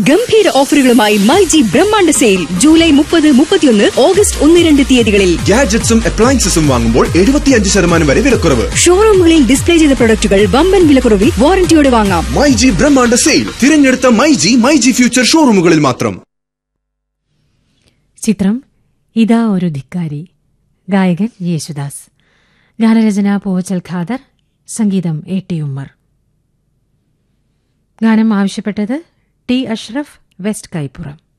ഗംഭീര ഓഫറുകളുമായി മൈജി ബ്രഹ്മാണ്ഡ സെയിൽ ജൂലൈ മുപ്പത് മുപ്പത്തിയൊന്ന് ഓഗസ്റ്റ് ഒന്ന് രണ്ട് തീയതികളിൽ ഗാഡ്ജറ്റ്സും അപ്ലയൻസസും വാങ്ങുമ്പോൾ എഴുപത്തിയഞ്ച് ശതമാനം വരെ വിലക്കുറവ് ഷോറൂമുകളിൽ ഡിസ്പ്ലേ ചെയ്ത പ്രൊഡക്റ്റുകൾ വമ്പൻ വിലക്കുറവിൽ വാറന്റിയോടെ വാങ്ങാം മൈജി ബ്രഹ്മാണ്ഡ സെയിൽ തിരഞ്ഞെടുത്ത മൈജി മൈജി ഫ്യൂച്ചർ ഷോറൂമുകളിൽ മാത്രം ചിത്രം ഇതാ ഒരു ധിക്കാരി ഗായകൻ യേശുദാസ് ഗാനരചന പൂവച്ചൽ ഖാദർ സംഗീതം എ ടി ഉമ്മർ ഗാനം ആവശ്യപ്പെട്ടത് ടി അഷ്റഫ് വെസ്റ്റ് കൈപ്പുറം